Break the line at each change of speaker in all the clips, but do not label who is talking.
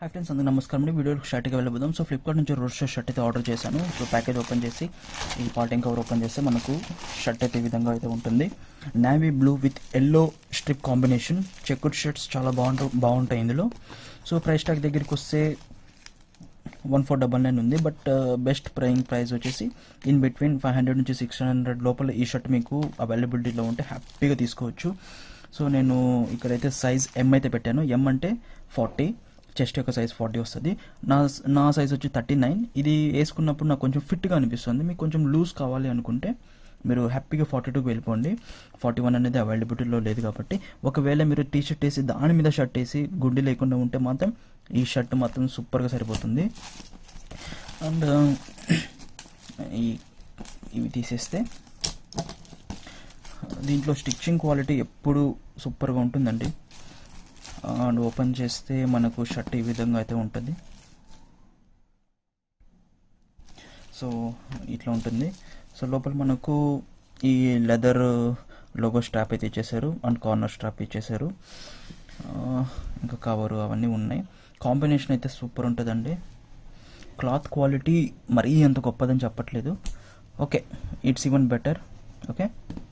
hi friends అందరూ నమస్కారం అండి వీడియో షర్ట్కి వెళ్ళబోదాం సో ఫ్లిప్కార్ట్ నుంచి రోస్టర్ షర్ట్ అయితే ఆర్డర్ చేశాను సో ప్యాకేజ్ ఓపెన్ చేసి ఈ పార్టింగ్ కవర్ ఓపెన్ చేస్తే మనకు షర్ట్ అయితే ఈ విధంగా అయితే ఉంటుంది navy blue with yellow strip combination checked shirts చాలా బాగుంటా బాగుంటాయి ఇందులో సో ప్రైస్ ట్యాగ్ దగ్గరికి వస్తే వన్ ఫోర్ డబల్ నైన్ ఉంది బట్ బెస్ట్ ప్రైయింగ్ ప్రైస్ వచ్చేసి ఇన్ బిట్వీన్ ఫైవ్ హండ్రెడ్ నుంచి సిక్స్ హండ్రెడ్ లోపల ఈ షర్ట్ మీకు అవైలబిలిటీలో ఉంటే హ్యాపీగా తీసుకోవచ్చు సో నేను ఇక్కడైతే సైజ్ ఎం అయితే పెట్టాను ఎం అంటే ఫార్టీ చెస్ట్ యొక్క సైజ్ ఫార్టీ వస్తుంది నా నా సైజ్ వచ్చి థర్టీ నైన్ ఇది వేసుకున్నప్పుడు నాకు కొంచెం ఫిట్గా అనిపిస్తుంది మీకు కొంచెం లూజ్ కావాలి అనుకుంటే మీరు హ్యాపీగా ఫార్టీ టూకి వెళ్ళిపోండి ఫార్టీ వన్ అనేది అవైలబిలిటీలో లేదు కాబట్టి ఒకవేళ మీరు టీ షర్ట్ వేసి దాని మీద షర్ట్ వేసి గుడ్డి లేకుండా ఉంటే మాత్రం ఈ షర్ట్ మాత్రం సూపర్గా సరిపోతుంది అండ్ ఈ ఇవి తీసేస్తే దీంట్లో స్టిచ్చింగ్ క్వాలిటీ ఎప్పుడు సూపర్గా ఉంటుందండి అండ్ ఓపెన్ చేస్తే మనకు షర్ట్ ఈ విధంగా అయితే ఉంటుంది సో ఇట్లా ఉంటుంది సో లోపల మనకు ఈ లెదర్ లోగో స్ట్రాప్ అయితే ఇచ్చేసారు అండ్ కార్నర్ స్ట్రాప్ ఇచ్చేసారు ఇంకా కవరు అవన్నీ ఉన్నాయి కాంబినేషన్ అయితే సూపర్ ఉంటుందండి క్లాత్ క్వాలిటీ మరీ అంత గొప్పదని చెప్పట్లేదు okay it's even better okay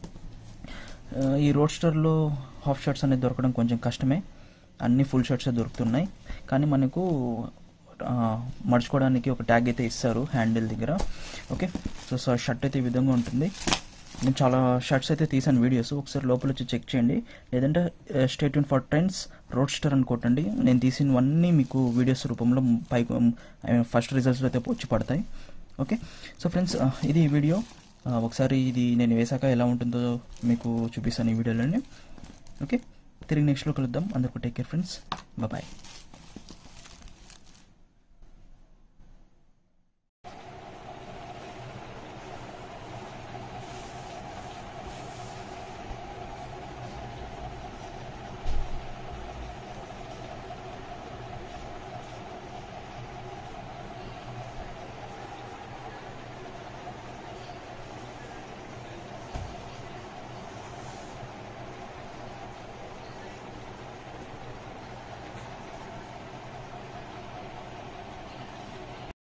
ఈ రోడ్స్టర్లో హాఫ్ షర్ట్స్ అనేది దొరకడం కొంచెం కష్టమే అన్ని ఫుల్ షర్ట్స్ దొరుకుతున్నాయి కానీ మనకు మడుచుకోవడానికి ఒక ట్యాగ్ అయితే ఇస్తారు హ్యాండిల్ దగ్గర ఓకే సో సో షర్ట్ అయితే ఈ విధంగా ఉంటుంది నేను చాలా షర్ట్స్ అయితే తీసాను వీడియోస్ ఒకసారి లోపల వచ్చి చెక్ చేయండి లేదంటే స్టేట్ ఫర్ ట్రెండ్స్ రోడ్స్టర్ అని కొట్టండి నేను తీసినవన్నీ మీకు వీడియోస్ రూపంలో పైకి ఫస్ట్ రిజల్ట్స్ అయితే వచ్చి పడతాయి ఓకే సో ఫ్రెండ్స్ ఇది ఈ వీడియో ఒకసారి ఇది నేను వేసాక ఎలా ఉంటుందో మీకు చూపిస్తాను ఈ వీడియోలోనే ఓకే తిరిగి నెక్స్ట్లో కలుద్దాం అందరికీ టేక్ కేర్ ఫ్రెండ్స్ బాయ్